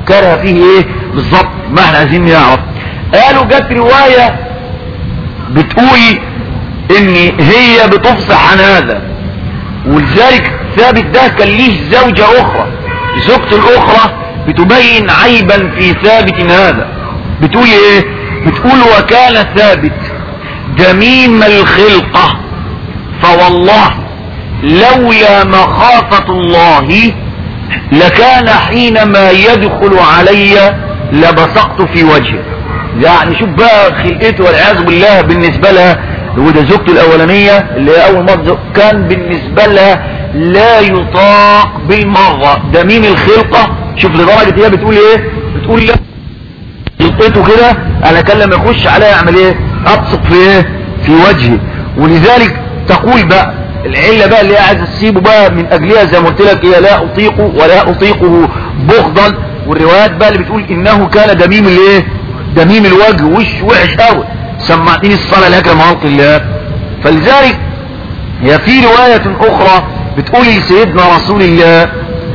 فكرها فيه ايه بالظبط ما احنا عايزين نعرف قالوا جت رواية بتقول ان هي بتفصح عن هذا ولذلك ثابت ده كان ليه زوجة اخرى زوجته الاخرى بتبين عيبا في ثابت هذا بتقول ايه بتقول وكان ثابت دميم الخلقة فوالله لولا مخافة الله لكان حينما يدخل علي لبصقت في وجهه يعني شوف بقى خلقته والعياذ بالله بالنسبة لها وده زوجته الاولانية اللي هي اول مرة كان بالنسبة لها لا يطاق بالمرة دميم الخلقة شوف لدرجة هي بتقول ايه بتقول لا خلقته كده انا كان لما يخش عليا اعمل ايه ابصق في ايه في وجهي ولذلك تقول بقى العلة بقى اللي هي عايزه تسيبه بقى من اجلها زي ما قلت لك هي لا اطيقه ولا اطيقه بغضا والروايات بقى اللي بتقول انه كان دميم الايه دميم الوجه وش وحش قوي سمعتني الصلاة لاكرم خلق الله فلذلك هي في رواية اخرى بتقول لسيدنا رسول الله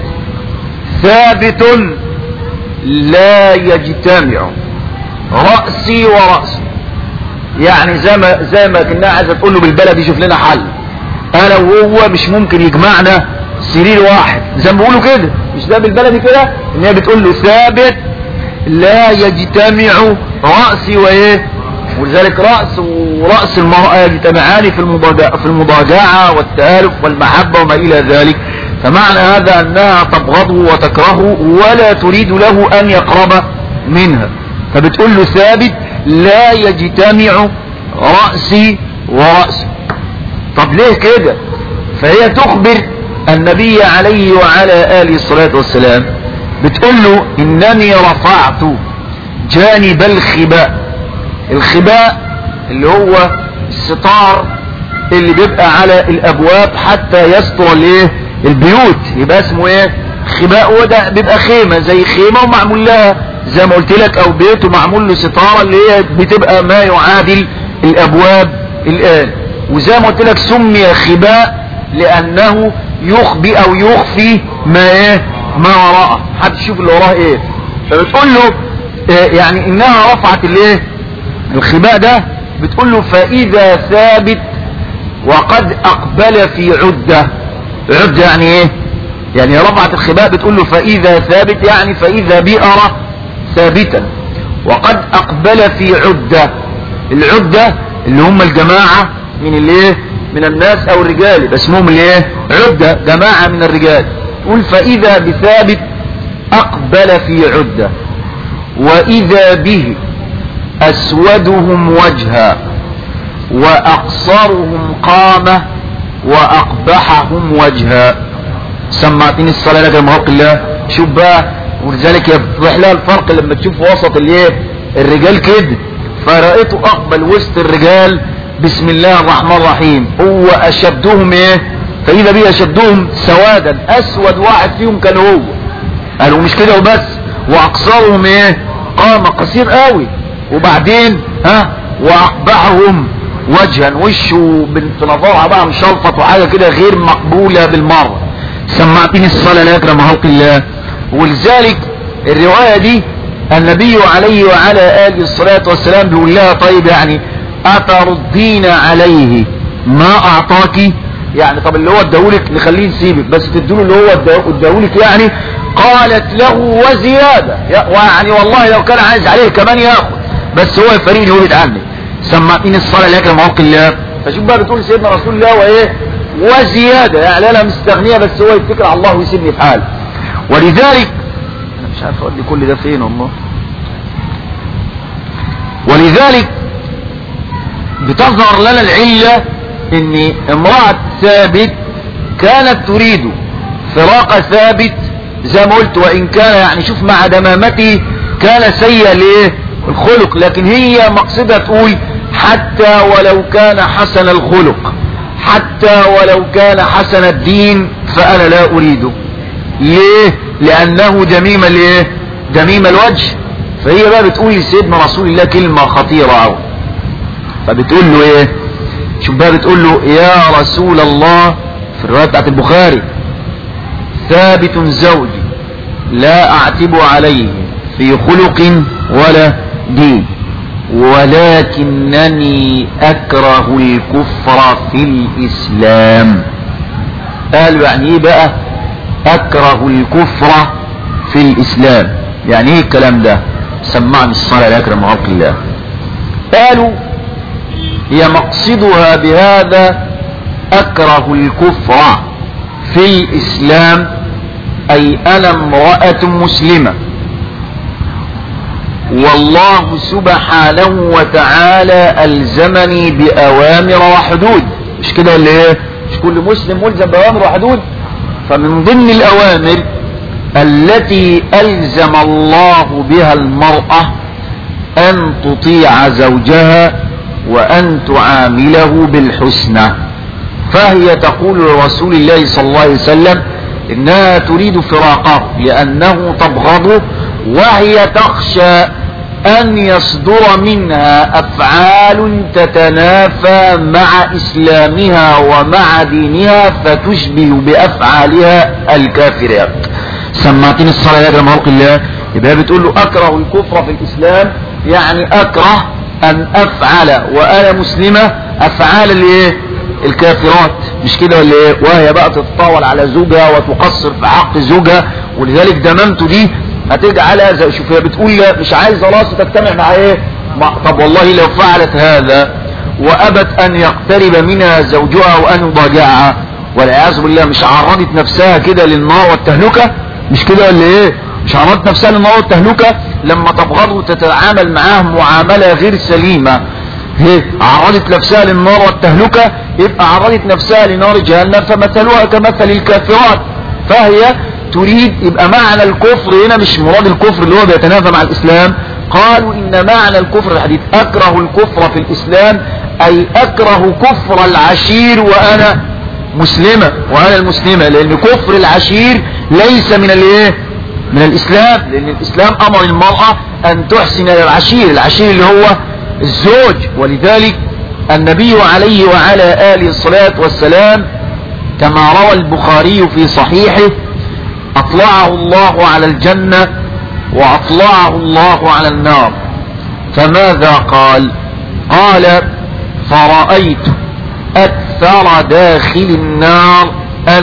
ثابت لا يجتمع رأسي ورأسي يعني زي ما زي ما كنا عايزه تقول له بالبلد يشوف لنا حل انا وهو مش ممكن يجمعنا سرير واحد زي ما بيقولوا كده مش ده بالبلدي كده ان هي بتقول له ثابت لا يجتمع رأسي وايه ولذلك رأس ورأس المرأة يجتمعان في المضاجعة, في المضاجعة والتآلف والمحبة وما إلى ذلك فمعنى هذا أنها تبغضه وتكرهه ولا تريد له أن يقرب منها فبتقول له ثابت لا يجتمع رأسي ورأسي طب ليه كده فهي تخبر النبي عليه وعلى آله الصلاة والسلام بتقول له إنني رفعت جانب الخباء الخباء اللي هو الستار اللي بيبقى على الابواب حتى يستر الايه البيوت يبقى اسمه ايه خباء وده بيبقى خيمة زي خيمة ومعمول لها زي ما قلت لك او بيت ومعمول له ستارة اللي هي بتبقى ما يعادل الابواب الان وزي ما قلت لك سمي خباء لانه يخبي او يخفي ما ايه ما وراءه حد يشوف اللي وراه ايه فبتقول له إيه يعني انها رفعت الايه الخباء ده بتقول له فاذا ثابت وقد اقبل في عدة عدة يعني ايه يعني رفعت الخباء بتقول له فاذا ثابت يعني فاذا بئر ثابتا وقد اقبل في عدة العدة اللي هم الجماعة من الايه من الناس او الرجال يبقى اسمهم الايه عدة جماعة من الرجال تقول فاذا بثابت اقبل في عدة واذا به اسودهم وجها واقصرهم قامة واقبحهم وجها سمعتني الصلاة لك المهوق الله شوف بقى ولذلك يفتح لها الفرق لما تشوف وسط الايه الرجال كده فرأيته اقبل وسط الرجال بسم الله الرحمن الرحيم هو اشدهم ايه فاذا بيه اشدهم سوادا اسود واحد فيهم كان هو قالوا مش كده وبس واقصرهم ايه قامة قصير قوي وبعدين ها واقبحهم وجها وشه بنت نظرها بقى مشلفط وحاجة كده غير مقبولة بالمرة سمعتني الصلاة لا يكرم خلق الله ولذلك الرواية دي النبي عليه وعلى آله الصلاة والسلام بيقول لها طيب يعني أتردين عليه ما أعطاك يعني طب اللي هو اداهولك نخليه نسيبك بس تدوله اللي هو اداهولك يعني قالت له وزيادة يعني والله لو كان عايز عليه كمان ياخد بس هو يفريني يولد عني سمعتني الصلاة لأكرم عق الله فشوف بقى بتقول سيدنا رسول الله وايه وزيادة يعني انا مستغنية بس هو يتكل على الله ويسيبني في حال ولذلك انا مش عارف اودي كل ده فين والله ولذلك بتظهر لنا العلة ان امرأة ثابت كانت تريد فراق ثابت زي ما قلت وان كان يعني شوف مع دمامته كان سيء ليه الخلق لكن هي مقصدها تقول حتى ولو كان حسن الخلق حتى ولو كان حسن الدين فانا لا اريده ليه لانه دميم الايه دميم الوجه فهي بقى بتقول لسيدنا رسول الله كلمة خطيرة أوي فبتقول له ايه شوف بقى بتقول له يا رسول الله في الرواية بتاعت البخاري ثابت زوجي لا اعتب عليه في خلق ولا دين ولكنني اكره الكفر في الاسلام قالوا يعني ايه بقى اكره الكفر في الاسلام يعني ايه الكلام ده سمعني الصلاة لا اكرم خلق الله قالوا هي مقصدها بهذا اكره الكفر في الاسلام اي انا امرأة مسلمة والله سبحانه وتعالى الزمني باوامر وحدود مش كده ولا ايه مش كل مسلم ملزم باوامر وحدود فمن ضمن الاوامر التي الزم الله بها المرأة ان تطيع زوجها وان تعامله بالحسنى فهي تقول لرسول الله صلى الله عليه وسلم انها تريد فراقه لانه تبغضه وهي تخشى ان يصدر منها افعال تتنافى مع اسلامها ومع دينها فتشبه بافعالها الكافرات سمعتني الصلاة يا جماعة الله يبقى بتقول له اكره الكفر في الاسلام يعني اكره ان افعل وانا مسلمة افعال الايه الكافرات مش كده ولا ايه وهي بقى تتطاول على زوجها وتقصر في حق زوجها ولذلك دمامته دي هتجعلها زي شوف هي بتقول لا مش عايزه راسه تجتمع مع ايه مع طب والله لو فعلت هذا وابت ان يقترب منها زوجها وان يضاجعها والعياذ بالله مش عرضت نفسها كده للنار والتهلكه مش كده ولا ايه مش عرضت نفسها للنار والتهلكه لما تبغضه وتتعامل معاه معامله غير سليمه هي عرضت نفسها للنار والتهلكه يبقى عرضت نفسها لنار جهنم فمثلها كمثل الكافرات فهي تريد يبقى معنى الكفر هنا مش مراد الكفر اللي هو بيتنافى مع الاسلام قالوا ان معنى الكفر الحديث اكره الكفر في الاسلام اي اكره كفر العشير وانا مسلمة وانا المسلمة لان كفر العشير ليس من الايه من الاسلام لان الاسلام امر المرأة ان تحسن العشير العشير اللي هو الزوج ولذلك النبي عليه وعلى آله الصلاة والسلام كما روى البخاري في صحيحه اطلعه الله على الجنة واطلعه الله على النار فماذا قال قال فرأيت اكثر داخل النار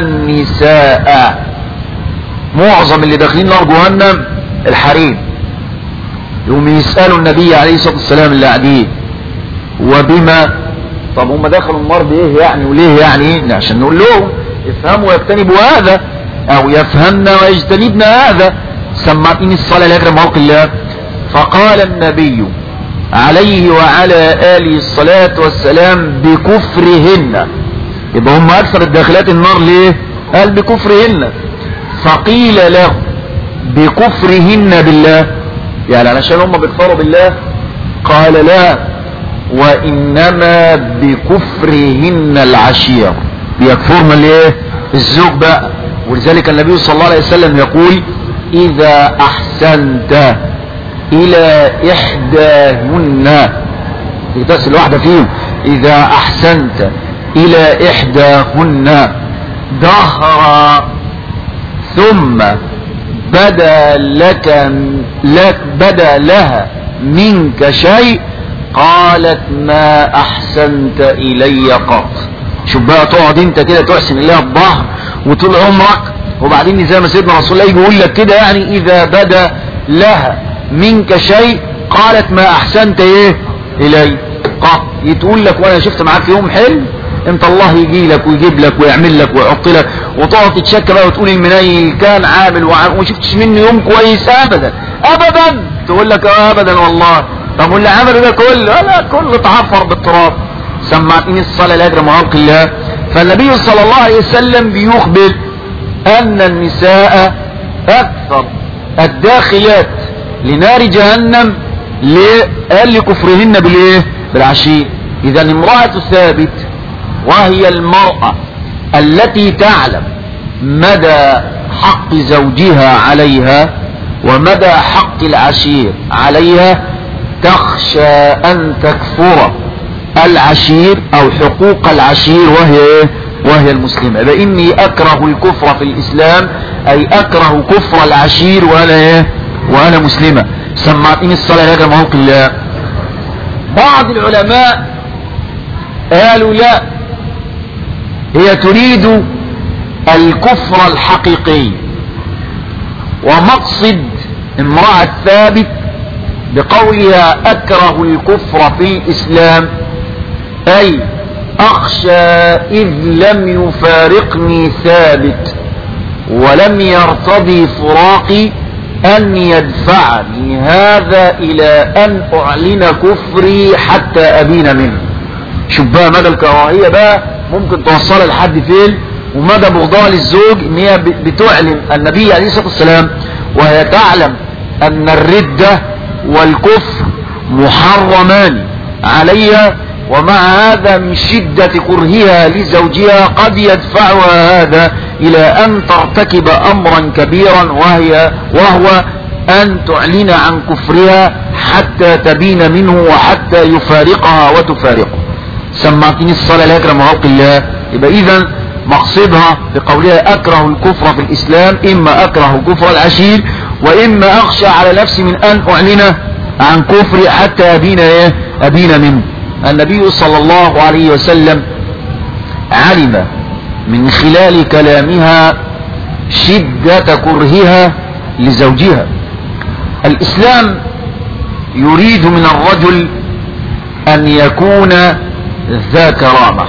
النساء معظم اللي داخلين نار جهنم الحريم يوم يسألوا النبي عليه الصلاة والسلام اللي قاعدين وبما طب هم دخلوا النار بايه يعني وليه يعني ايه عشان نقول لهم افهموا ويجتنبوا هذا او يفهمنا ويجتنبنا هذا سمعتني الصلاة لاجل موقع الله فقال النبي عليه وعلى آله الصلاة والسلام بكفرهن يبقى هم اكثر الداخلات النار ليه قال بكفرهن فقيل له بكفرهن بالله يعني علشان هم بيكفروا بالله قال لا وانما بكفرهن العشير بيكفرن الايه الزوج بقى ولذلك النبي صلى الله عليه وسلم يقول اذا احسنت الى احداهن بس الواحدة فيهم اذا احسنت الى احداهن ظهر ثم بدا لك لك بدا لها منك شيء قالت ما احسنت الي قط شوف بقى تقعد انت كده تحسن اليها الظهر وطول عمرك وبعدين زي ما سيدنا رسول الله يقول لك كده يعني اذا بدا لها منك شيء قالت ما احسنت ايه الي قط يتقول لك وانا شفت معاك يوم حلو انت الله يجي لك ويجيب لك ويعمل لك ويحط لك وتقعد تتشكى بقى وتقول المنيل كان عامل وما شفتش مني يوم كويس ابدا ابدا تقول لك اه ابدا والله طب واللي عمله ده كله لا كله اتعفر بالتراب سمعتني الصلاة لاجل مهارك الله فالنبي صلى الله عليه وسلم بيخبر ان النساء اكثر الداخلات لنار جهنم ليه قال لكفرهن بالايه بالعشير اذا امرأة ثابت وهي المرأة التي تعلم مدى حق زوجها عليها ومدى حق العشير عليها تخشى ان تكفر العشير او حقوق العشير وهي وهي المسلمة لاني اكره الكفر في الاسلام اي اكره كفر العشير وانا ايه وانا مسلمة سمعتني الصلاة يا جماعة الله بعض العلماء قالوا لا هي تريد الكفر الحقيقي ومقصد امرأة ثابت بقولها اكره الكفر في الاسلام اي اخشى اذ لم يفارقني ثابت ولم يرتضي فراقي ان يدفعني هذا الى ان اعلن كفري حتى ابين منه شوف بقى مدى الكراهية بقى ممكن توصلها لحد فين ومدى بغضها للزوج ان هي بتعلن النبي عليه الصلاة والسلام وهي تعلم ان الردة والكفر محرمان عليها ومع هذا من شدة كرهها لزوجها قد يدفعها هذا الى ان ترتكب امرا كبيرا وهي وهو ان تعلن عن كفرها حتى تبين منه وحتى يفارقها وتفارقه سمعتني الصلاة لا يكرم خلق الله يبقى اذا مقصدها بقولها اكره الكفر في الاسلام اما اكره كفر العشير واما اخشى على نفسي من ان اعلن عن كفري حتى ابين ايه ابين منه النبي صلى الله عليه وسلم علم من خلال كلامها شدة كرهها لزوجها الاسلام يريد من الرجل ان يكون ذا كرامة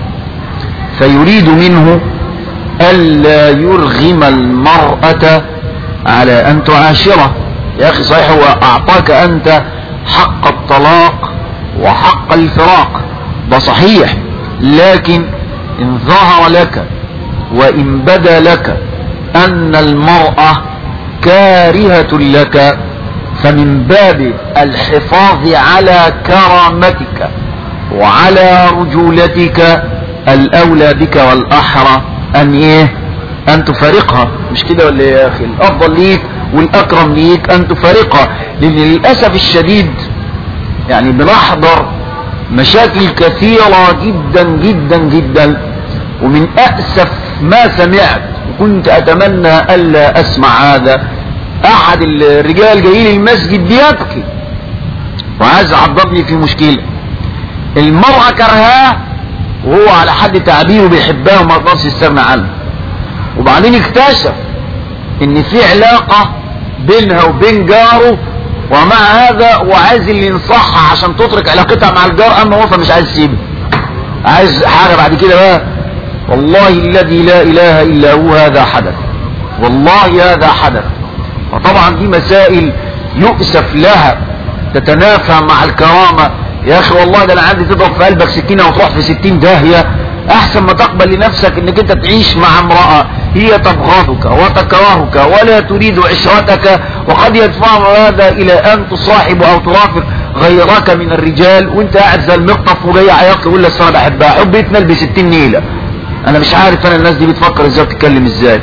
فيريد منه الا يرغم المرأة على ان تعاشره يا اخي صحيح هو اعطاك انت حق الطلاق وحق الفراق ده صحيح لكن ان ظهر لك وان بدا لك ان المرأة كارهة لك فمن باب الحفاظ على كرامتك وعلى رجولتك الاولى بك والاحرى ان ايه ان تفارقها مش كده ولا يا اخي الافضل ليك والاكرم ليك ان تفارقها لان للاسف الشديد يعني بنحضر مشاكل كثيرة جدا جدا جدا ومن أأسف ما سمعت وكنت أتمنى ألا أسمع هذا أحد الرجال جاي لي المسجد بيبكي وعايز يعضبني في مشكلة المرأة كرهاه وهو على حد تعبيره بيحبها وما يقدرش يستغنى عنها وبعدين اكتشف ان في علاقة بينها وبين جاره ومع هذا هو عايز اللي ينصحها عشان تترك علاقتها مع الجار اما هو فمش عايز يسيبها عايز حاجة بعد كده بقى والله الذي لا اله الا هو هذا حدث والله هذا حدث وطبعا دي مسائل يؤسف لها تتنافى مع الكرامة يا اخي والله ده انا عندي تضرب في قلبك سكينة وتروح في ستين داهية احسن ما تقبل لنفسك انك انت تعيش مع امرأة هي تبغضك وتكرهك ولا تريد عشرتك وقد يدفع هذا الى ان تصاحب او ترافق غيرك من الرجال وانت قاعد زي المقطف وجاي عياط يقول لك انا بحبها حب يتنال ب 60 نيله انا مش عارف انا الناس دي بتفكر ازاي وبتتكلم ازاي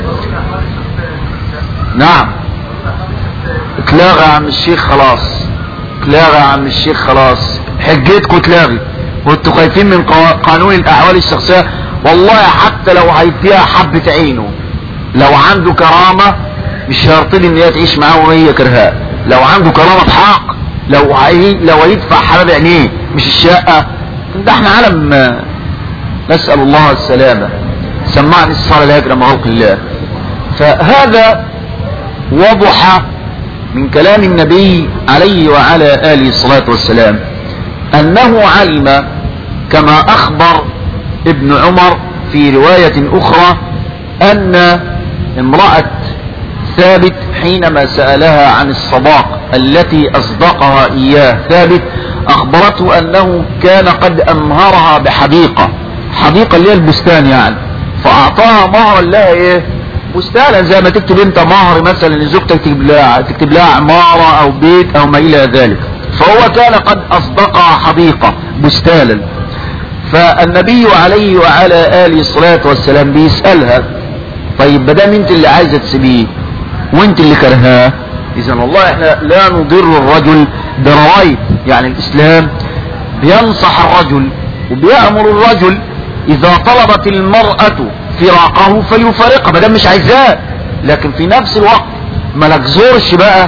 نعم اتلاغى يا عم الشيخ خلاص اتلاغى يا عم الشيخ خلاص حجتكم اتلاغي وانتوا خايفين من قانون الاحوال الشخصيه والله حتى لو هيديها حبة عينه لو عنده كرامة مش هيرتضي ان هي تعيش معاه وهي كرهاه لو عنده كرامة حق لو هي لو هيدفع حباب عينيه مش الشقة ده احنا عالم نسأل الله السلامة سمعني الصلاة لا يكرم خلق الله فهذا وضح من كلام النبي عليه وعلى آله الصلاة والسلام أنه علم كما أخبر ابن عمر في رواية أخرى أن امرأة ثابت حينما سألها عن الصداق التي أصدقها إياه ثابت أخبرته أنه كان قد أمهرها بحديقة حديقة اللي هي البستان يعني فأعطاها مهرا لها إيه بستانا زي ما تكتب انت مهر مثلا لزوجتك تكتب لها تكتب لها عمارة او بيت او ما الى ذلك فهو كان قد اصدقها حديقة بستانا فالنبي عليه وعلى آله الصلاة والسلام بيسألها طيب بدام انت اللي عايزة تسيبيه وانت اللي كرهاه اذا والله احنا لا نضر الرجل برواية يعني الاسلام بينصح الرجل وبيأمر الرجل اذا طلبت المرأة فراقه فليفارقها بدام مش عايزاه لكن في نفس الوقت ما نجزرش بقى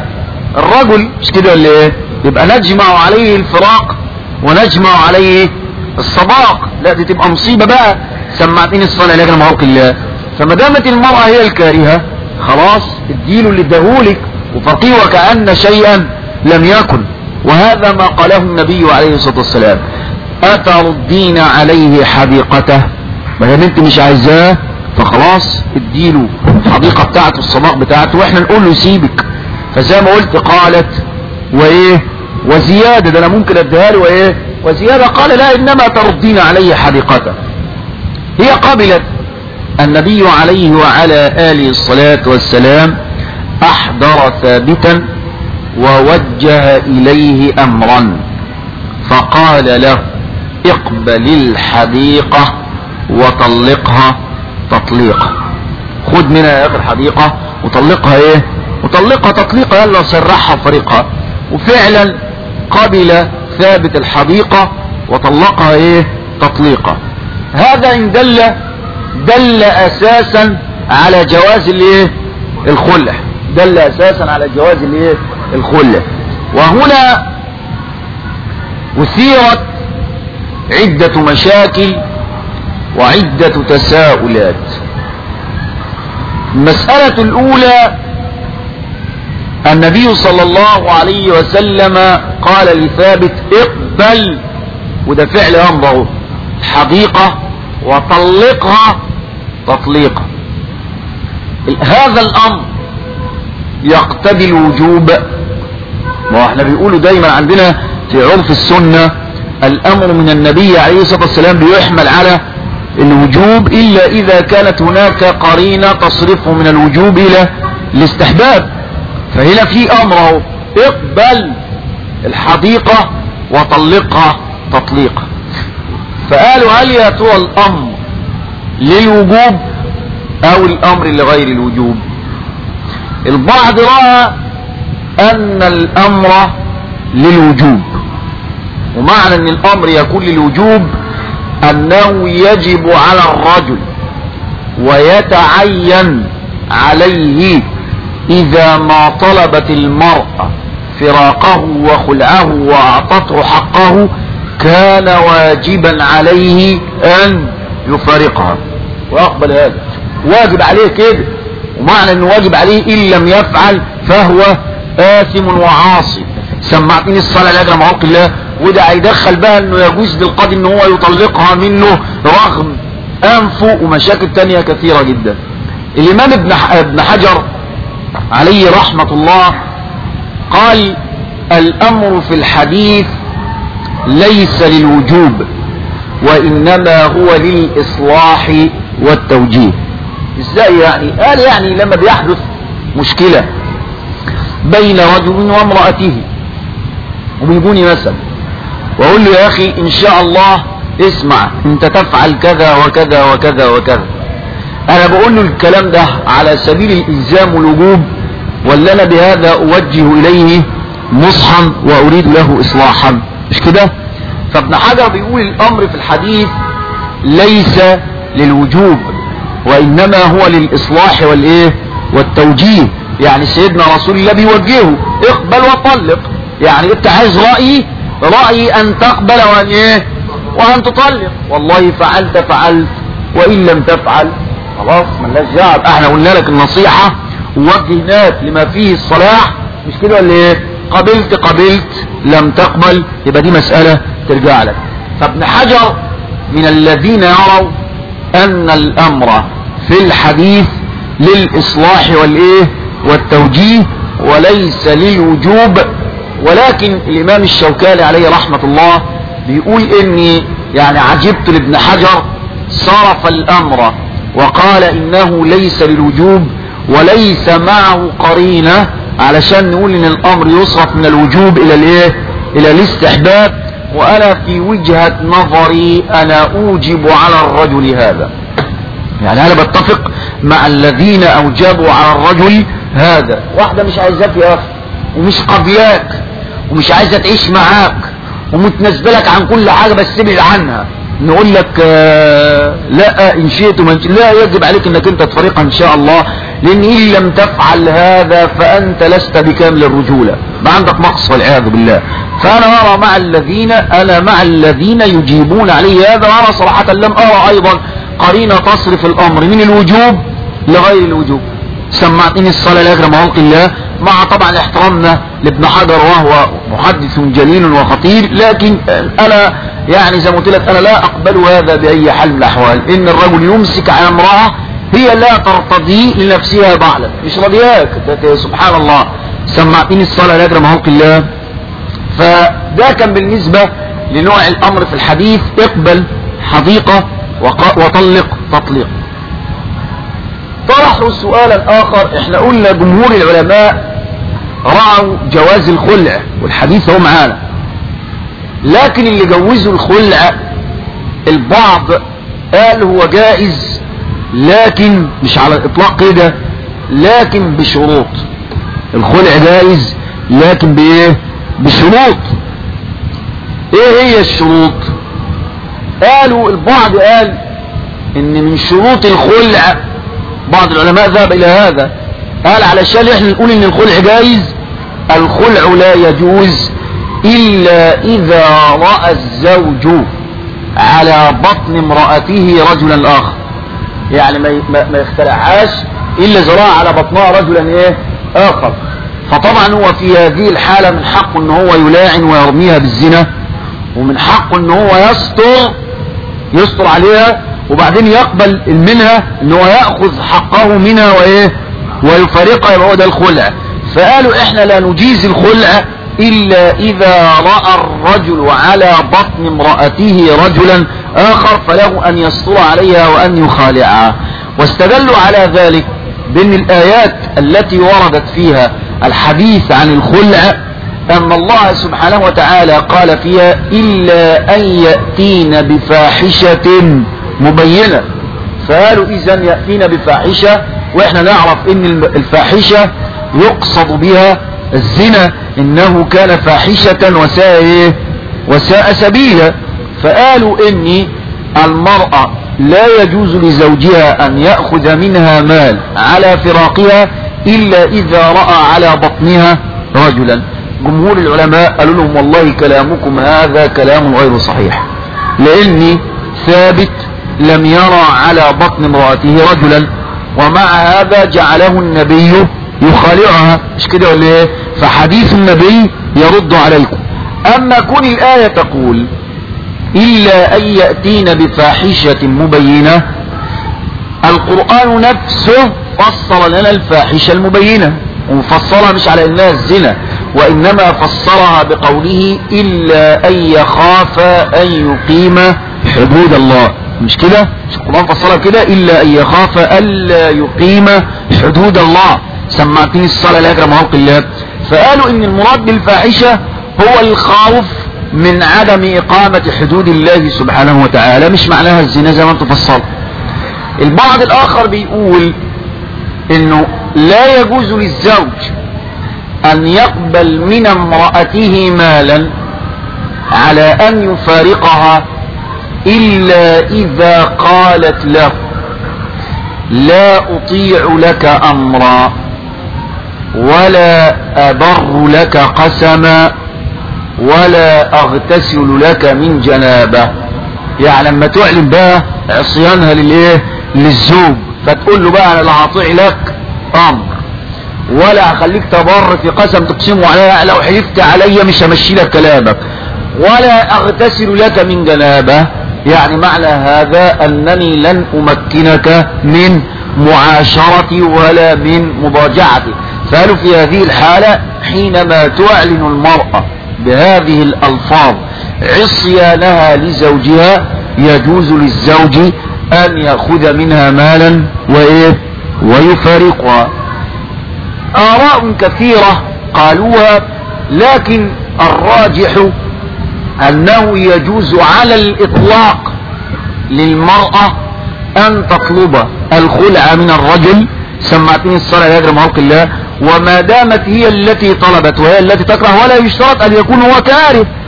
الرجل مش كده ولا ايه يبقى نجمع عليه الفراق ونجمع عليه الصداق لا دي تبقى مصيبة بقى سمعتني الصلاة لكن معوق الله فما دامت المرأة هي الكارهة خلاص اديله اللي اداهولك وفقيه وكأن شيئا لم يكن وهذا ما قاله النبي عليه الصلاة والسلام أتردين عليه حديقته ما دام انت مش عايزاه فخلاص اديله الحديقة بتاعته الصداق بتاعته واحنا نقول له سيبك فزي ما قلت قالت وايه وزيادة ده انا ممكن اديها له وايه وزيادة قال لا انما تردين عليه حديقته هي قبلت النبي عليه وعلى آله الصلاة والسلام أحضر ثابتا ووجه إليه أمرا فقال له اقبل الحديقة وطلقها تطليقا خد منها يا اخي الحديقة وطلقها ايه وطلقها تطليقا يلا سرحها فريقها وفعلا قبل ثابت الحديقة وطلقها ايه تطليقا هذا ان دل دل اساسا على جواز الايه الخلع دل اساسا على جواز الايه الخلع وهنا اثيرت عدة مشاكل وعدة تساؤلات المسألة الاولى النبي صلى الله عليه وسلم قال لثابت اقبل وده فعل امره حديقة وطلقها تطليقا هذا الامر يقتضي الوجوب ما احنا بيقولوا دايما عندنا في عرف السنة الامر من النبي عليه الصلاة والسلام بيحمل على الوجوب الا اذا كانت هناك قرينة تصرفه من الوجوب الى الاستحباب فهنا في امر اقبل الحديقة وطلقها تطليقا فقالوا هل يا ترى الامر للوجوب او الامر لغير الوجوب البعض رأى ان الامر للوجوب ومعنى ان الامر يكون للوجوب انه يجب على الرجل ويتعين عليه اذا ما طلبت المرأة فراقه وخلعه واعطته حقه كان واجبا عليه ان يفارقها واقبل هذا واجب عليه كده ومعنى انه واجب عليه ان لم يفعل فهو آثم وعاصي سمعتني الصلاة لاجل معوق الله وده هيدخل بقى انه يجوز للقاضي ان هو يطلقها منه رغم انفه ومشاكل تانية كثيرة جدا الامام ابن ابن حجر عليه رحمة الله قال الامر في الحديث ليس للوجوب وانما هو للاصلاح والتوجيه ازاي يعني قال يعني لما بيحدث مشكلة بين رجل وامرأته وبيجوني مثلا واقول له يا اخي ان شاء الله اسمع انت تفعل كذا وكذا وكذا وكذا انا بقول له الكلام ده على سبيل الالزام والوجوب ولا انا بهذا اوجه اليه نصحا واريد له اصلاحا مش كده فابن حجر بيقول الامر في الحديث ليس للوجوب وانما هو للاصلاح والايه والتوجيه يعني سيدنا رسول الله بيوجهه اقبل وطلق يعني انت عايز رأيي رأيي ان تقبل وان ايه وان تطلق والله فعلت فعلت وان لم تفعل خلاص ملناش دعوه احنا قلنا لك النصيحة ووجهناك لما فيه الصلاح مش كده ولا ايه قبلت قبلت لم تقبل يبقى دي مسألة ترجع لك فابن حجر من الذين يروا ان الامر في الحديث للاصلاح والايه والتوجيه وليس للوجوب ولكن الامام الشوكاني عليه رحمة الله بيقول اني يعني عجبت لابن حجر صرف الامر وقال انه ليس للوجوب وليس معه قرينة علشان نقول ان الامر يصرف من الوجوب الى الايه الى الاستحباب وانا في وجهة نظري انا اوجب على الرجل هذا يعني انا بتفق مع الذين اوجبوا على الرجل هذا واحدة مش عايزاك يا اخي ومش قبلاك ومش عايزة تعيش معاك ومتنزلك عن كل حاجة بس ابعد عنها نقول لك آه لا ان شئت من لا يجب عليك انك انت تفرقها ان شاء الله لان ان لم تفعل هذا فانت لست بكامل الرجولة ما عندك نقص والعياذ بالله فانا ارى مع الذين انا مع الذين يجيبون عليه هذا وانا صراحة لم ارى ايضا قرينة تصرف الامر من الوجوب لغير الوجوب سمعتني الصلاة لاجل خلق الله مع طبعا احترامنا لابن حجر وهو محدث جليل وخطير لكن انا يعني زي ما قلت لك انا لا اقبل هذا باي حال من الاحوال ان الرجل يمسك على امرأة هي لا ترتضي لنفسها بعلا مش راضياك سبحان الله سمعتني الصلاة لاجل خلق الله فده كان بالنسبة لنوع الامر في الحديث اقبل حديقة وطلق تطليق طرحوا سؤالا اخر احنا قلنا جمهور العلماء رعوا جواز الخلع والحديث هو معانا لكن اللي جوزوا الخلع البعض قال هو جائز لكن مش على الاطلاق كده لكن بشروط الخلع جائز لكن بايه بشروط ايه هي الشروط قالوا البعض قال ان من شروط الخلع بعض العلماء ذهب الى هذا قال علشان احنا نقول ان الخلع جايز الخلع لا يجوز الا اذا رأى الزوج على بطن امرأته رجلا اخر يعني ما ما يخترعهاش الا اذا رأى على بطنها رجلا ايه اخر فطبعا هو في هذه الحالة من حقه ان هو يلاعن ويرميها بالزنا ومن حقه ان هو يستر يستر عليها وبعدين يقبل منها ان هو يأخذ حقه منها وايه ويفارقها يبقى هو ده الخلع فقالوا احنا لا نجيز الخلع الا اذا رأى الرجل على بطن امرأته رجلا اخر فله ان يستر عليها وان يخالعها واستدلوا على ذلك بان الايات التي وردت فيها الحديث عن الخلع ان الله سبحانه وتعالى قال فيها الا ان يأتين بفاحشة مبينة فقالوا اذا يأتين بفاحشة واحنا نعرف ان الفاحشة يقصد بها الزنا انه كان فاحشة وساء ايه وساء سبيلا فقالوا ان المرأة لا يجوز لزوجها ان يأخذ منها مال على فراقها الا اذا رأى على بطنها رجلا جمهور العلماء قالوا لهم والله كلامكم هذا كلام غير صحيح لاني ثابت لم يرى على بطن امرأته رجلا ومع هذا جعله النبي يخالعها مش كده ولا ايه فحديث النبي يرد عليكم اما كون الآية تقول الا ان يأتين بفاحشة مبينة القرآن نفسه فصل لنا الفاحشة المبينة ومفصلها مش على انها الزنا وانما فسرها بقوله الا ان يخاف ان يقيم حدود الله مش كده مش القرآن فسرها كده الا ان يخاف الا يقيم حدود الله سمعتني الصلاة لا يكرم خلق الله فقالوا ان المراد بالفاحشة هو الخوف من عدم اقامة حدود الله سبحانه وتعالى مش معناها الزنا زي ما انتم فصلت البعض الاخر بيقول انه لا يجوز للزوج ان يقبل من امرأته مالا على ان يفارقها الا اذا قالت له لا اطيع لك امرا ولا ابر لك قسما ولا اغتسل لك من جنابه يعني لما تعلن بقى عصيانها للايه للزوج فتقول له بقى انا لا هطيع لك امر ولا هخليك تبر في قسم تقسمه عليا لو حلفت عليا مش همشي لك كلامك ولا اغتسل لك من جنابه يعني معنى هذا انني لن امكنك من معاشرتي ولا من مضاجعتي فقالوا في هذه الحالة حينما تعلن المرأة بهذه الالفاظ عصيانها لزوجها يجوز للزوج ان ياخذ منها مالا وايه ويفارقها اراء كثيرة قالوها لكن الراجح انه يجوز على الاطلاق للمرأة ان تطلب الخلع من الرجل سمعتني الصلاة يا اجرم خلق الله وما دامت هي التي طلبت وهي التي تكره ولا يشترط ان يكون هو كاره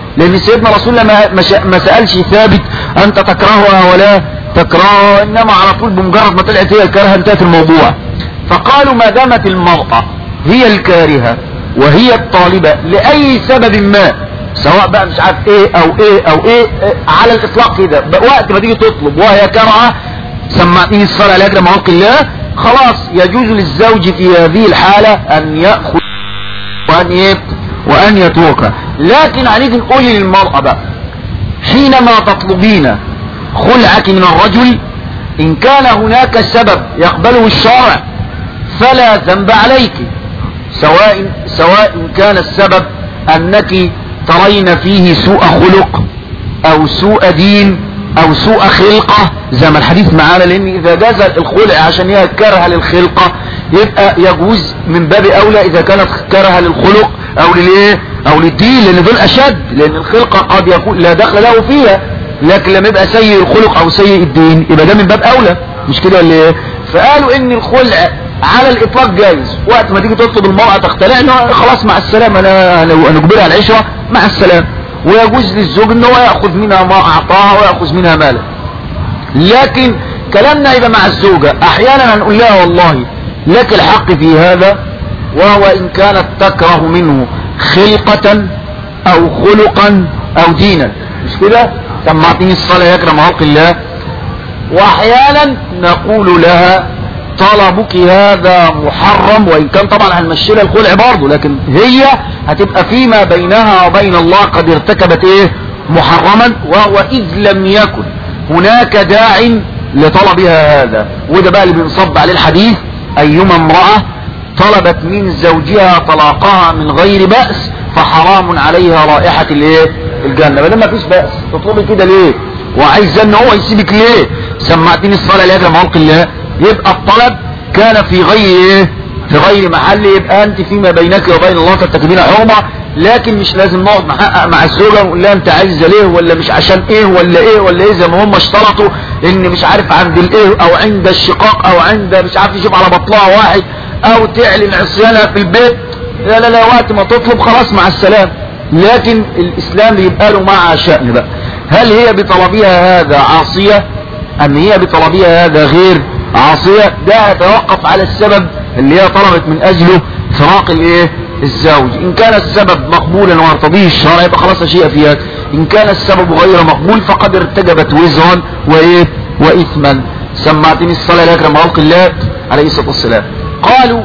لان سيدنا رسول الله ما, ما, شا- ما سألش ثابت انت تكرهها ولا تكرهها انما على طول بمجرد ما طلعت هي الكارهة انتهت الموضوع فقالوا ما دامت المرأة هي الكارهة وهي الطالبة لأي سبب ما سواء بقى مش عارف ايه او ايه او ايه, إيه على الاطلاق كده بقى وقت ما تيجي تطلب وهي كرهة سمعتني الصلاة لاجل موقع الله خلاص يجوز للزوج في هذه الحالة ان يأخذ وان ايه وان يتركها لكن هنيجي نقول للمرأة بقى حينما تطلبين خلعك من الرجل ان كان هناك سبب يقبله الشرع فلا ذنب عليك سواء سواء كان السبب انك ترين فيه سوء خلق او سوء دين او سوء خلقة زي ما الحديث معانا لان اذا جاز الخلع عشان هي كرهة للخلقة يبقى يجوز من باب اولى اذا كانت كرهة للخلق او للايه او للدين لان دول اشد لان الخلقة قد يكون لا دخل له فيها لكن لما يبقى سيء الخلق او سيء الدين يبقى ده من باب اولى مش كده ولا ايه فقالوا ان الخلع على الاطلاق جايز وقت ما تيجي تطلب المرأة تختلع انه خلاص مع السلامة انا انا أنا اجبرها على العشرة مع السلامة ويجوز للزوج ان هو ياخذ منها ما اعطاها وياخذ منها مالا لكن كلامنا يبقى مع الزوجة احيانا هنقول لها والله لك الحق في هذا وهو ان كانت تكره منه خلقة او خلقا او دينا مش كده سمعتني الصلاة يكرم خلق الله واحيانا نقول لها طلبك هذا محرم وان كان طبعا هنمشي لها الخلع برضه لكن هي هتبقى فيما بينها وبين الله قد ارتكبت ايه محرما وهو اذ لم يكن هناك داع لطلبها هذا وده بقى اللي بينصب عليه الحديث ايما امرأة طلبت من زوجها طلاقها من غير بأس فحرام عليها رائحة الايه الجنة بدل ما فيش بأس تطلبي كده ليه وعايز ان هو يسيبك ليه سمعتني الصلاة لاجل خلق الله يبقى الطلب كان في غير ايه في غير محل يبقى انت فيما بينك وبين الله ترتكبين حرمة لكن مش لازم نقعد نحقق مع الزوجة ونقول لها انت عايزة ليه ولا مش عشان ايه ولا ايه ولا ايه زي ما هم اشترطوا ان مش عارف عند الايه او عند الشقاق او عند مش عارف يشوف على بطلها واحد او تعلن عصيانها في البيت لا لا لا وقت ما تطلب خلاص مع السلام لكن الاسلام يبقى له مع شأن بقى هل هي بطلبها هذا عاصية ام هي بطلبها هذا غير عاصية ده يتوقف على السبب اللي هي طلبت من اجله فراق الايه الزوج ان كان السبب مقبولا ويرتضيه الشرع يبقى خلاص شيء فيها ان كان السبب غير مقبول فقد ارتكبت وزرا وايه واثما سمعتني الصلاة لاكرم خلق الله عليه الصلاة والسلام قالوا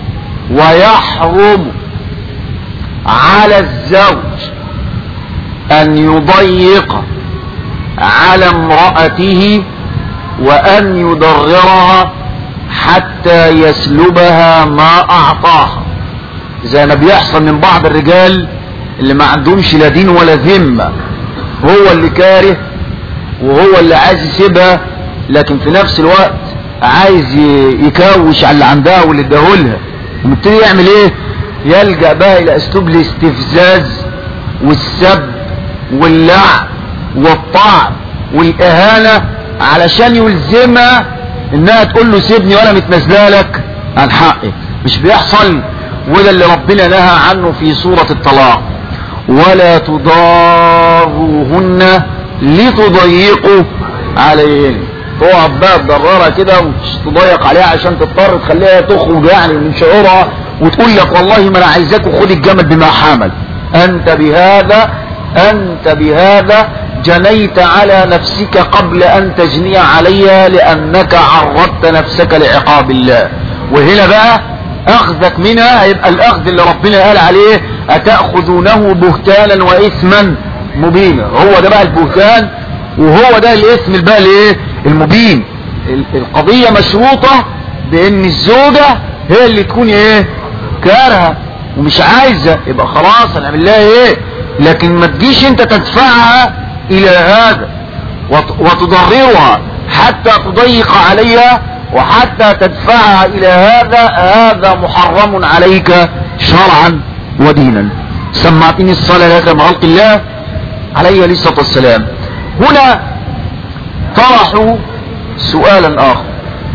ويحرم على الزوج ان يضيق على امرأته وان يضررها حتى يسلبها ما اعطاها زي ما بيحصل من بعض الرجال اللي ما عندهمش لا دين ولا ذمة هو اللي كاره وهو اللي عايز يسيبها لكن في نفس الوقت عايز يكوش على اللي عندها واللي اداهولها ومبتدي يعمل ايه يلجأ بقى الى اسلوب الاستفزاز والسب واللعن والطعن والاهانة علشان يلزمها انها تقول له سيبني وانا متنازله لك عن حقي مش بيحصل وده اللي ربنا نهى عنه في سورة الطلاق ولا تضاروهن لتضيقوا عليهن تقعد بقى تضررها كده وتضيق عليها عشان تضطر تخليها تخرج يعني من شعورها وتقول لك والله ما انا عايزاك وخد الجمل بما حمل انت بهذا انت بهذا جنيت على نفسك قبل ان تجني عليها لانك عرضت نفسك لعقاب الله وهنا بقى اخذك منها هيبقى الاخذ اللي ربنا قال عليه اتأخذونه بهتانا واثما مبينا هو ده بقى البهتان وهو ده الاثم بقى الايه المبين القضية مشروطة بان الزوجة هي اللي تكون ايه كارهة ومش عايزة يبقى خلاص هنعمل لها ايه لكن ما تجيش انت تدفعها الى هذا وتضررها حتى تضيق عليها وحتى تدفعها الى هذا هذا محرم عليك شرعا ودينا سمعتني الصلاة لك مع خلق الله عليه الصلاة والسلام هنا طرحوا سؤالا اخر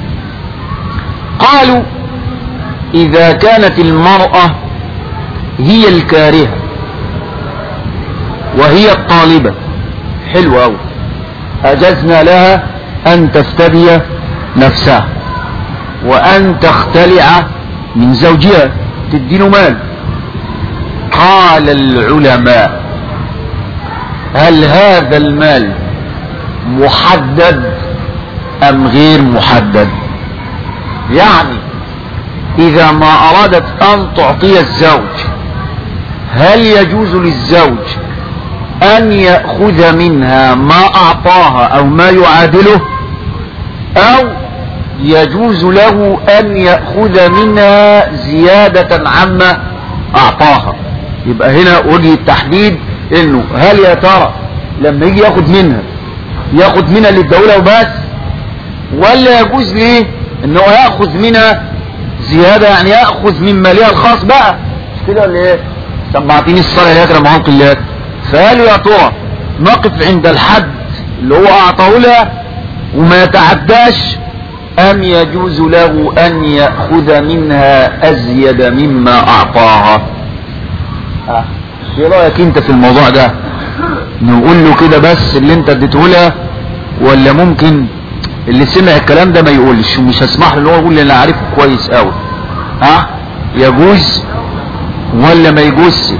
قالوا اذا كانت المرأة هي الكارهة وهي الطالبة حلوة أوي أجزنا لها أن تفتدي نفسها وأن تختلع من زوجها تدينه مال قال العلماء هل هذا المال محدد أم غير محدد يعني إذا ما أرادت أن تعطي الزوج هل يجوز للزوج أن يأخذ منها ما أعطاها أو ما يعادله أو يجوز له أن يأخذ منها زيادة عما أعطاها يبقى هنا وجه التحديد إنه هل يا ترى لما يجي ياخد منها ياخد منها للدولة وبس ولا يجوز ليه انه ياخذ منها زيادة يعني ياخذ من مالها الخاص بقى مش كده ولا ايه سمعتني الصلاة يا اكرم عمق الله فقالوا يا ترى نقف عند الحد اللي هو اعطاه لها وما يتعداش ام يجوز له ان يأخذ منها ازيد مما اعطاها اه ايه رايك انت في الموضوع ده نقول له كده بس اللي انت اديته لها ولا ممكن اللي سمع الكلام ده ما يقولش ومش هسمح له ان هو يقول لي انا عارفه كويس قوي ها يجوز ولا ما يجوزش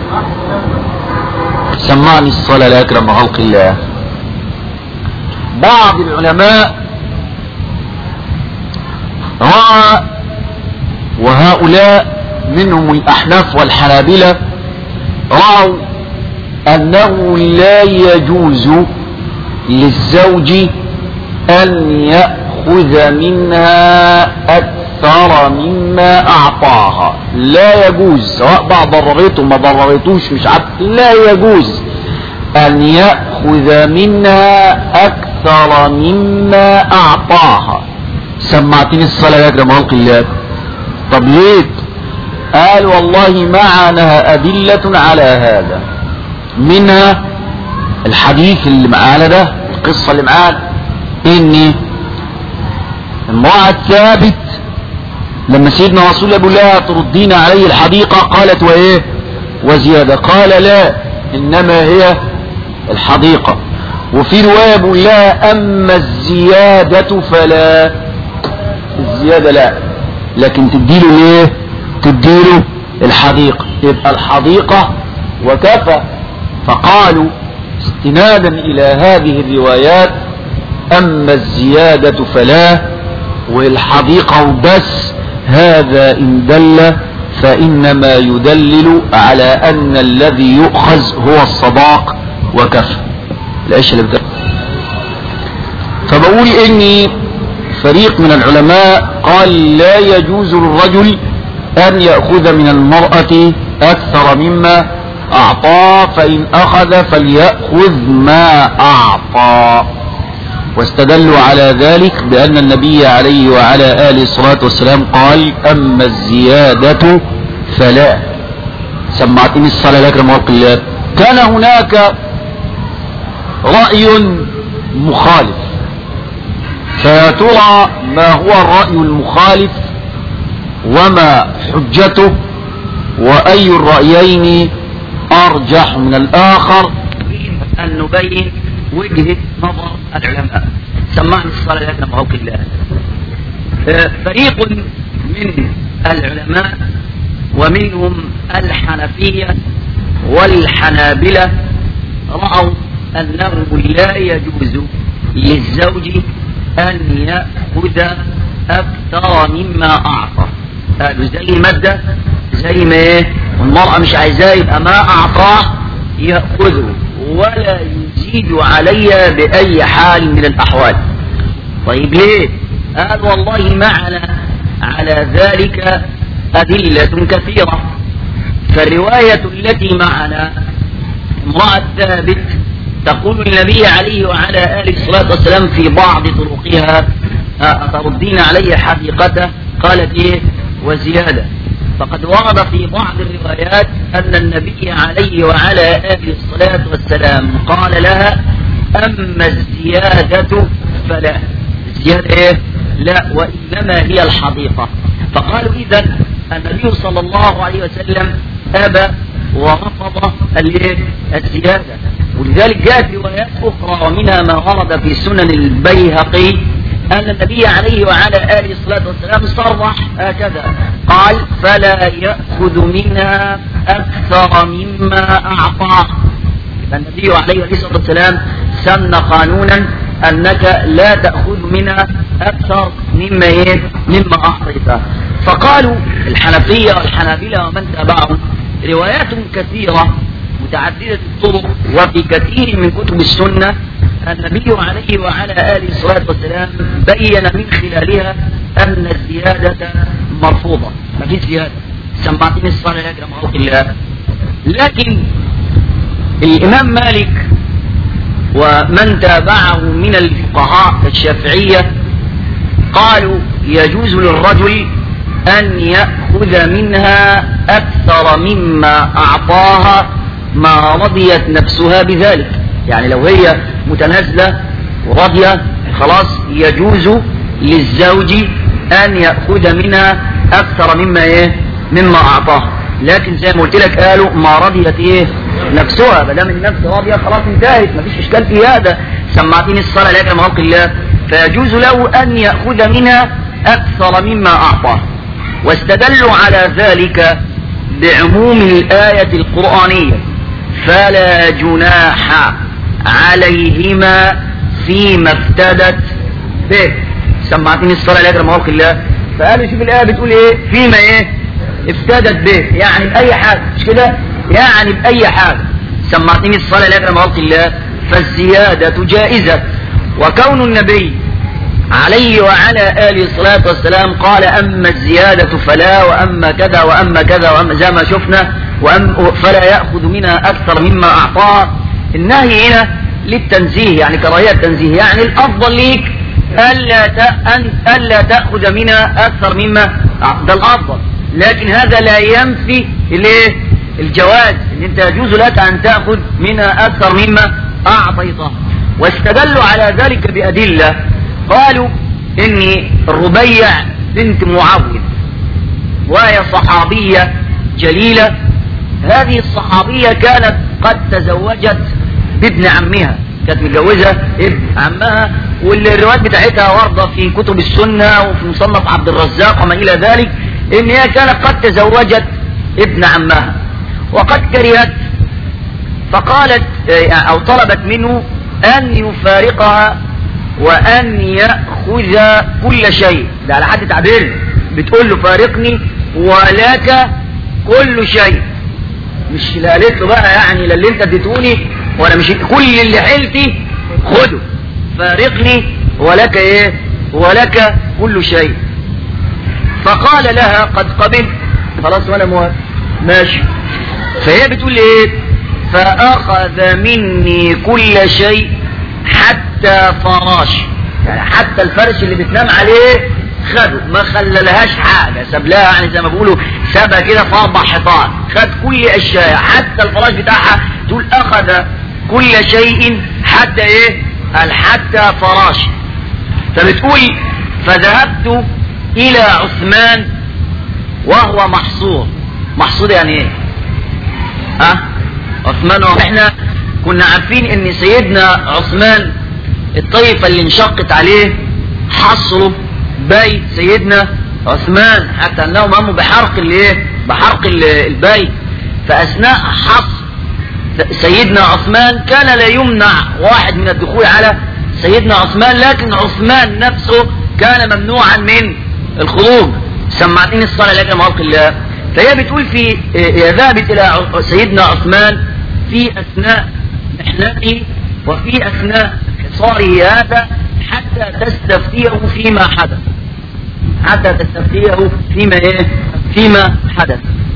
سمعني الصلاة لا أكرم خلق الله بعض العلماء رأى وهؤلاء منهم الأحناف والحنابلة رأوا أنه لا يجوز للزوج أن يأخذ منها أكثر مما أعطاها لا يجوز سواء بعض ضررته ما ضررتوش مش عارف لا يجوز أن يأخذ منها أكثر مما أعطاها سمعتني الصلاة يا أكرم خلق الله طب ليه قال والله معنا أدلة على هذا منها الحديث اللي معانا ده القصة اللي معانا ان امرأة ثابت لما سيدنا رسول الله لا تردين علي الحديقة قالت وايه وزيادة قال لا انما هي الحديقة وفي رواية بيقول لها اما الزيادة فلا الزيادة لا لكن تديله ليه تديله الحديقة يبقى الحديقة وكفى فقالوا استنادا الى هذه الروايات اما الزيادة فلا والحديقة بس هذا ان دل فانما يدلل على ان الذي يؤخذ هو الصداق وكفى العيش اللي بدا فبقول اني فريق من العلماء قال لا يجوز للرجل ان يأخذ من المرأة اكثر مما اعطاه فان اخذ فليأخذ ما اعطى واستدلوا على ذلك بأن النبي عليه وعلى آله الصلاة والسلام قال أما الزيادة فلا سمعتني الصلاة لك رمضان الله كان هناك رأي مخالف فيا ترى ما هو الرأي المخالف وما حجته وأي الرأيين أرجح من الآخر أن نبين وجهة نظر العلماء سمعني الصلاة لك نبغوك الله فريق من العلماء ومنهم الحنفية والحنابلة رأوا أنه لا يجوز للزوج أن يأخذ أكثر مما أعطى قالوا زي المادة زي ما ايه والمرأة مش عايزاه يبقى ما أعطاه يأخذه ولا يزيد علي بأي حال من الأحوال طيب ليه قال والله معنا على ذلك أدلة كثيرة فالرواية التي معنا امرأة ثابت تقول النبي عليه وعلى آله الصلاة والسلام في بعض طرقها أتردين علي حديقته قالت إيه وزيادة فقد ورد في بعض الروايات أن النبي عليه وعلى آله الصلاة والسلام قال لها أما الزيادة فلا الزيادة إيه؟ لا وإنما هي الحديقة فقالوا إذا النبي صلى الله عليه وسلم أبى ورفض الزيادة ولذلك جاءت روايات أخرى ومنها ما ورد في سنن البيهقي أن النبي عليه وعلى آله الصلاة والسلام صرح هكذا قال فلا يأخذ منها أكثر مما أعطاه فالنبي عليه الصلاة والسلام سن قانونا أنك لا تأخذ منها أكثر مما إيه؟ مما أعطيته فقالوا الحنفية والحنابلة ومن تبعهم روايات كثيرة متعددة الطرق وفي كثير من كتب السنة النبي عليه وعلى آله الصلاة والسلام بين من خلالها أن الزيادة مرفوضة ما في زيادة سمعتني الصلاة يا جماعة الله لكن الإمام مالك ومن تابعه من الفقهاء الشافعية قالوا يجوز للرجل أن يأخذ منها أكثر مما أعطاها ما رضيت نفسها بذلك يعني لو هي متنازلة وراضية خلاص يجوز للزوج أن يأخذ منها أكثر مما إيه مما أعطاها لكن زي ما قلت لك قالوا ما رضيت إيه نفسها ما دام النفس راضية خلاص انتهت مفيش إشكال في هذا سمعتني الصلاة لك مع الله فيجوز له أن يأخذ منها أكثر مما أعطاه واستدلوا على ذلك بعموم الآية القرآنية فلا جناح عليهما فيما افتدت به سمعتني الصلاة لا رحمه الله فقالوا شوف الآية بتقول ايه فيما ايه افتدت به يعني بأي حاجة مش كده يعني بأي حاجة سمعتني الصلاة لا رحمه الله فالزيادة جائزة وكون النبي عليه وعلى آله الصلاة والسلام قال أما الزيادة فلا وأما كذا وأما كذا وأما زي ما شفنا وأم فلا يأخذ منها أكثر مما أعطاها النهي هنا للتنزيه يعني كراهية التنزيه يعني الأفضل ليك ألا أن ألا تأخذ منها أكثر مما ده الأفضل لكن هذا لا ينفي الايه الجواز ان انت يجوز لك ان تأخذ منها أكثر مما أعطيتها واستدلوا على ذلك بأدلة قالوا ان الربيع بنت معاوية وهي صحابية جليلة هذه الصحابية كانت قد تزوجت بابن عمها كانت متجوزة ابن عمها والروايات بتاعتها واردة في كتب السنة وفي مصنف عبد الرزاق وما إلى ذلك إن هي كانت قد تزوجت ابن عمها وقد كرهت فقالت أو طلبت منه أن يفارقها وأن يأخذ كل شيء ده على حد تعبير بتقول له فارقني ولك كل شيء مش لا قالت له بقى يعني لا اللي انت اديتوني ولا مش كل اللي حيلتي خده فارقني ولك ايه ولك كل شيء فقال لها قد قبلت خلاص وانا موافق ماشي فهي بتقول ايه فاخذ مني كل شيء حتى فراش يعني حتى الفرش اللي بتنام عليه خده ما خللهاش حاجة ساب لها يعني زي ما بيقولوا سابها كده في اربع حيطان خد كل اشياء حتى الفراش بتاعها تقول اخذ كل شيء حتى ايه قال حتى فراش فبتقول فذهبت الى عثمان وهو محصور محصور يعني ايه ها أه؟ عثمان احنا كنا عارفين ان سيدنا عثمان الطائفة اللي انشقت عليه حصروا بيت سيدنا عثمان حتى انهم قاموا بحرق الايه بحرق البيت فاثناء حصر سيدنا عثمان كان لا يمنع واحد من الدخول على سيدنا عثمان لكن عثمان نفسه كان ممنوعا من الخروج سمعتني الصلاة لك مالك الله فهي بتقول في ذهبت الى سيدنا عثمان في اثناء محنته وفي اثناء حصاره هذا حتى تستفتيه فيما حدث حتى تستفتيه فيما ايه فيما حدث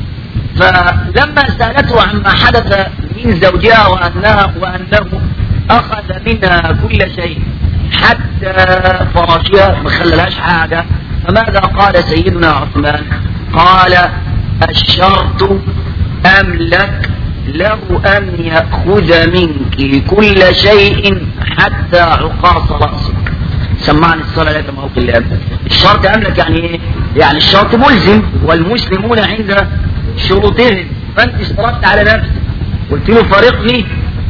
فلما سألته عما حدث من زوجها وأنها وأنه أخذ منها كل شيء حتى فراشها ما خللهاش حاجة فماذا قال سيدنا عثمان قال الشرط أم لك له أن يأخذ منك كل شيء حتى عقاص رأسك سمعني الصلاة لا تموت الله الشرط أملك يعني إيه؟ يعني الشرط ملزم والمسلمون عند شروطهم فأنت اشترطت على نفسك قلت له فارقني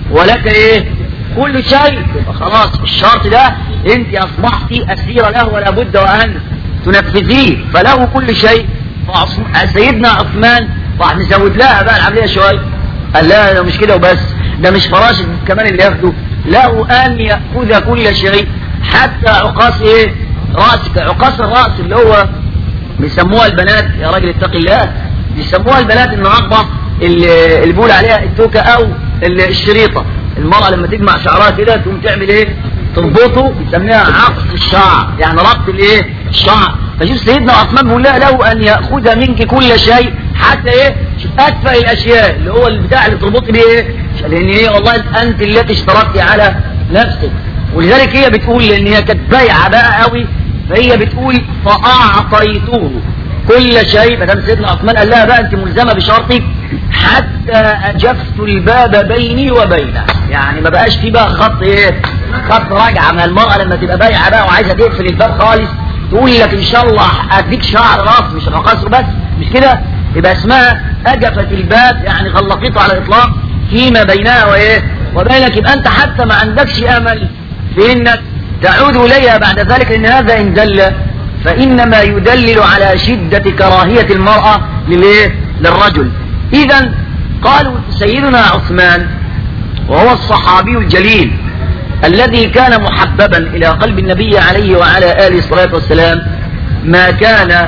ولك ايه كل شيء يبقى خلاص الشرط ده انت اصبحتي اسيرة له ولا بد وان تنفذيه فله كل شيء فعص- سيدنا عثمان راح نزود لها بقى العملية شوية قال لا ده مش كده وبس ده مش فراش كمان اللي ياخده له ان يأخذ كل شيء حتى عقاص ايه رأسك عقاص الرأس اللي هو بيسموها البنات يا راجل اتقي الله بيسموها البنات النهارده اللي اللي بيقول عليها التوكه او ال- الشريطه المراه لما تجمع شعرها كده تقوم تعمل ايه تربطه بيسميها عقد الشعر يعني ربط الايه الشعر فشوف سيدنا عثمان بيقول لها له ان ياخذ منك كل شيء حتى ايه شوف اتفه الاشياء اللي هو البتاع اللي تربطي بيه ايه لان ايه والله انت التي اشتركتي على نفسك ولذلك هي بتقول لان هي كانت بايعه بقى قوي فهي بتقول فاعطيته كل شيء ما دام سيدنا عثمان قال لها بقى انت ملزمه بشرطك حتى اجفت الباب بيني وبينه يعني ما بقاش في بقى خط ايه خط راجعه ما المراه لما تبقى بايعه بقى وعايزه تقفل الباب خالص تقول لك ان شاء الله اديك شعر راس مش رقاصه بس مش كده يبقى اسمها اجفت الباب يعني غلقته على الاطلاق فيما بينها وايه وبينك يبقى انت حتى ما عندكش امل في انك تعود اليها بعد ذلك لان هذا ان دل فانما يدلل على شدة كراهية المرأة للايه للرجل اذا قالوا سيدنا عثمان وهو الصحابي الجليل الذي كان محببا الى قلب النبي عليه وعلى اله الصلاة والسلام ما كان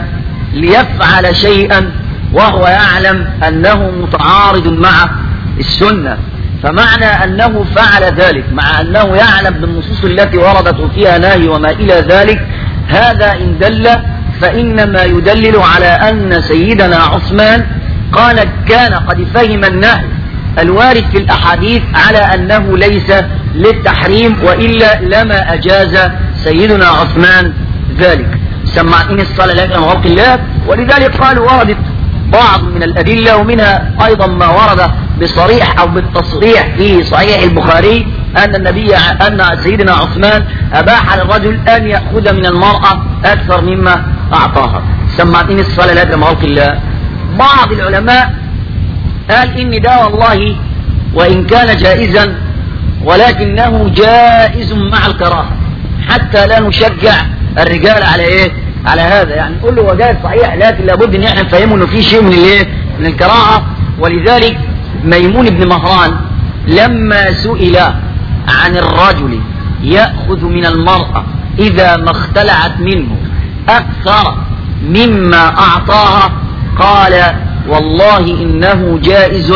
ليفعل شيئا وهو يعلم انه متعارض مع السنة فمعنى انه فعل ذلك مع انه يعلم بالنصوص التي وردت فيها نهي وما الى ذلك هذا ان دل فانما يدلل على ان سيدنا عثمان قال كان قد فهم النهي الوارد في الاحاديث على انه ليس للتحريم والا لما اجاز سيدنا عثمان ذلك سمعتني الصلاه لك غلق الله ولذلك قالوا وردت بعض من الأدلة ومنها أيضا ما ورد بصريح أو بالتصريح في صحيح البخاري أن النبي أن سيدنا عثمان أباح للرجل أن يأخذ من المرأة أكثر مما أعطاها سمعتني الصلاة لا غلق الله بعض العلماء قال إن ده والله وإن كان جائزا ولكنه جائز مع الكراهة حتى لا نشجع الرجال على ايه على هذا يعني نقول له هو جائز صحيح لكن لابد ان احنا نفهمه انه في شيء من الايه من الكراهه ولذلك ميمون بن مهران لما سئل عن الرجل ياخذ من المراه اذا ما اختلعت منه اكثر مما اعطاها قال والله انه جائز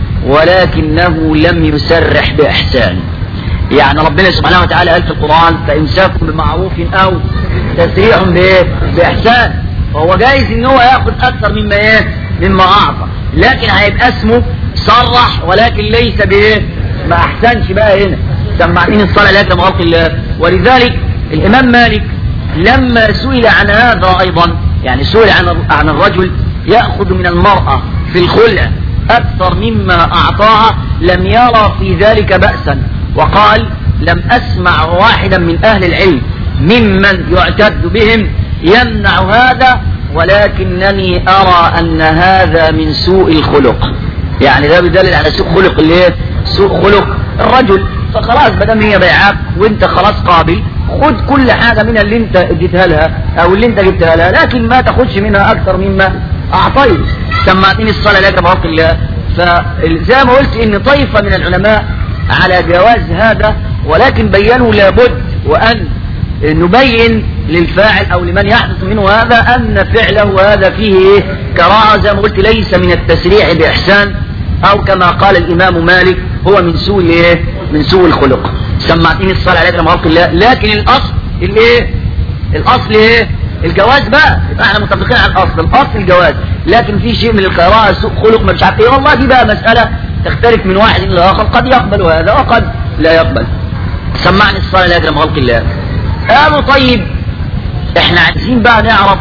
ولكنه لم يسرح باحسان يعني ربنا سبحانه وتعالى قال في القرآن فإمساك بمعروف أو تسريح بإيه؟ بإحسان فهو جايز إن هو ياخد أكثر مما إيه؟ مما أعطى لكن هيبقى اسمه صرح ولكن ليس بإيه؟ ما أحسنش بقى هنا سمعتني الصلاة لا كما خلق الله ولذلك الإمام مالك لما سئل عن هذا أيضا يعني سئل عن عن الرجل يأخذ من المرأة في الخلع أكثر مما أعطاها لم يرى في ذلك بأسا وقال لم أسمع واحدا من أهل العلم ممن يعتد بهم يمنع هذا ولكنني أرى أن هذا من سوء الخلق يعني ده بيدلل على سوء خلق الايه سوء خلق الرجل فخلاص بدل هي بيعاك وانت خلاص قابل خد كل حاجة منها اللي انت اديتها لها او اللي انت جبتها لها لكن ما تاخدش منها اكثر مما اعطيت سمعتني الصلاة لك بحق الله فزي ما قلت ان طائفة من العلماء على جواز هذا ولكن بينوا لابد وان نبين للفاعل او لمن يحدث منه هذا ان فعله هذا فيه ايه كراهه زي ما قلت ليس من التسريع باحسان او كما قال الامام مالك هو من سوء الايه من سوء الخلق سمعتني الصلاه عليك لما الله لكن الاصل الايه الاصل ايه الجواز بقى يبقى احنا متفقين على الاصل الاصل الجواز لكن في شيء من القراءه سوء خلق ما مش عارف ايه والله دي بقى مساله تختلف من واحد الى اخر قد يقبل هذا وقد لا يقبل سمعني الصلاه عليك لما خلق الله قالوا طيب احنا عايزين بقى نعرف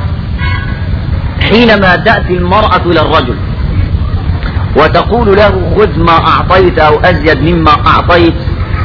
حينما تأتي المرأة إلى الرجل وتقول له خذ ما أعطيت أو أزيد مما أعطيت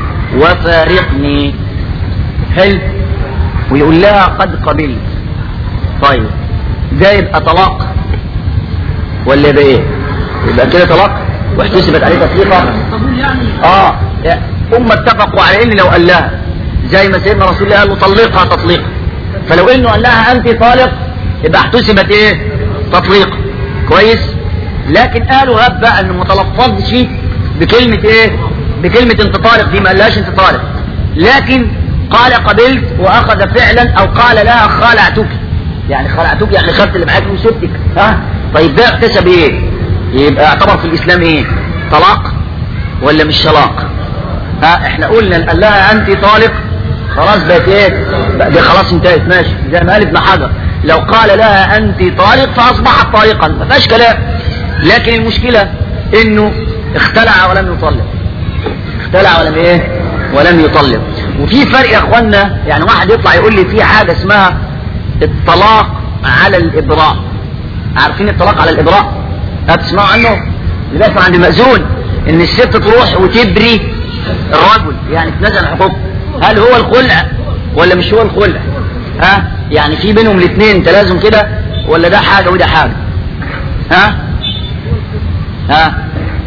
وفارقني حلو ويقول لها قد قبلت طيب ده يبقى طلاق ولا يبقى ايه يبقى كده طلاق واحتسبت عليه تطليقة اه هم اتفقوا على ان لو قال لها زي ما سيدنا رسول الله قال له طلقها تطليقا فلو انه قال لها انت طالق يبقى احتسبت ايه تطليق كويس لكن قالوا هب بقى انه ما تلفظش بكلمة ايه بكلمة انت طالق دي ما قالهاش انت طالق لكن قال قبلت واخذ فعلا او قال لها خلعتك يعني خلعتك يعني خدت اللي معاك وسبتك ها طيب ده احتسب ايه يبقى اعتبر في الاسلام ايه طلاق ولا مش طلاق ها احنا قلنا ان قال لها انت طالق خلاص بقت ايه بقى دي خلاص انتهت ماشي زي ما قال ابن حجر لو قال لها انت طالق فاصبحت طالقا ما فيهاش كلام لكن المشكلة انه اختلع ولم يطلق اختلع ولم ايه ولم يطلق وفي فرق يا اخوانا يعني واحد يطلع يقول لي في حاجة اسمها الطلاق على الابراء عارفين الطلاق على الابراء هتسمعوا عنه اللي بيحصل عند المأذون ان الست تروح وتبري الرجل يعني تنزل حقوقه هل هو الخلع ولا مش هو الخلع ها يعني في بينهم الاثنين تلازم كده ولا ده حاجة وده حاجة ها ها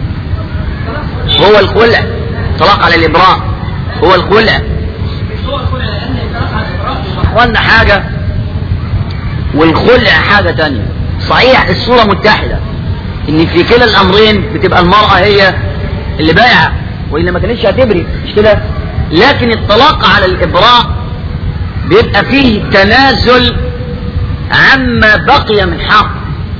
هو الخلع طلاق على الابراء هو الخلع اخوانا حاجة والخلع حاجة تانية صحيح الصورة متحدة ان في كلا الامرين بتبقى المرأة هي اللي بايعة والا ما كانتش هتبري مش كده لكن الطلاق على الابراء بيبقى فيه تنازل عما بقي من حق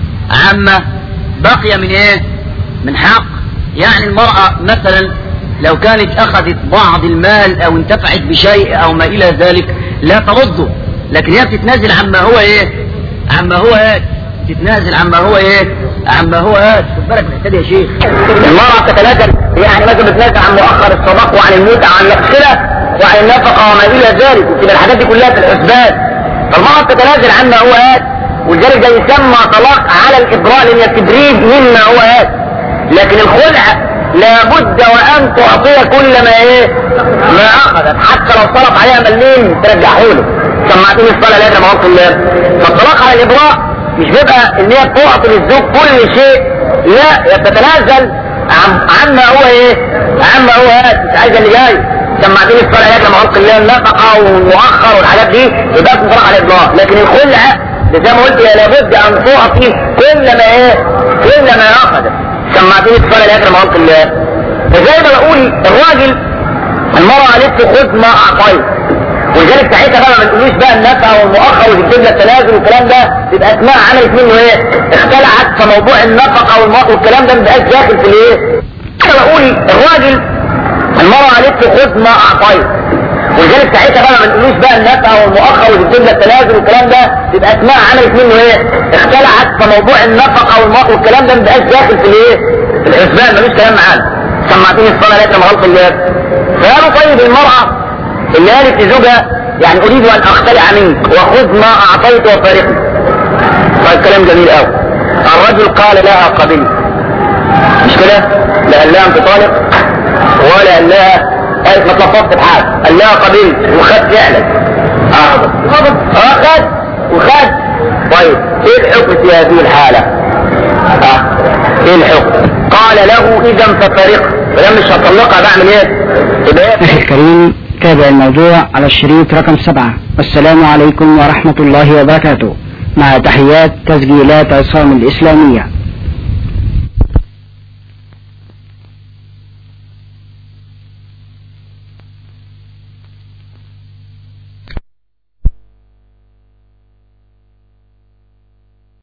عما بقي من ايه من حق يعني المرأة مثلا لو كانت اخذت بعض المال او انتفعت بشيء او ما الى ذلك لا ترده لكن هي بتتنازل عما هو ايه عما هو هات تتنازل عما هو ايه عما هو هات خد بالك من الحته دي يا شيخ المرأة تتنازل يعني مثلا بتنازل عن مؤخر الصداق وعن الموت عن الاغسلة وعن النفقة وما الى ذلك وتبقى الحاجات دي كلها في الحسبان فالمرأة تتنازل عما هو هات ولذلك ده يسمى طلاق على الابراء لان التدريج مما هو هات لكن الخلع لابد وان تعطي كل ما ايه ما اخذت حتى لو صرف عليها مليم ترجعه له سمعتني الصلاه لا ما قلت الله فالطلاق على الابراء مش بيبقى ان هي تعطي للزوج كل شيء لا هي بتتنازل عن عما هو ايه عما هو هات مش عايزه اللي جاي سمعتني الصلاه لا ما قلت الله النفقه والمؤخر والحاجات دي يبقى اسمه طلاق على الابراء لكن الخلع زي ما قلت لابد ان تعطي كل ما ايه كل ما اخذت سمعتني الصلاة لأجل ما قلت الله فزي ما بقول الراجل المرأة قالت له خذ ما أعطيت ولذلك ساعتها بقى ما تقولوش بقى النفع والمؤخر وتكتب لك التنازل والكلام ده يبقى اسمها عملت منه ايه؟ اختلعت فموضوع النفقة والمؤخر والكلام ده ما بقاش داخل في الايه؟ انا بقول الراجل المرأة قالت له خذ ما أعطيت ولذلك ساعتها بقى ما تقولوش بقى النفع والمؤخر وتكتب لك التنازل والكلام ده يبقى اسمها عملت منه ايه؟ اختلعت فموضوع النفقة والمؤخر والكلام ده ما بقاش داخل في الايه؟ في الحسبان ملوش كلام معانا سمعتني الصلاة لكن ما غلط الله فقالوا طيب المرأة اللي قالت لزوجها يعني اريد ان اختلع منك وخذ ما اعطيت وفارقني طيب كلام جميل قوي الرجل قال لها قبلت مش كده لا قال لها انت طالق ولا قال لها قالت ما تلفظت بحاجه قال لها قبلت وخد فعلا اه اه خد وخد طيب ايه الحكم في هذه الحاله اه ايه الحكم قال له اذا ففارقه فلما مش هطلقها بعمل ايه يبقى أخي الكريم تابع الموضوع على الشريط رقم سبعة والسلام عليكم ورحمة الله وبركاته مع تحيات تسجيلات عصام الإسلامية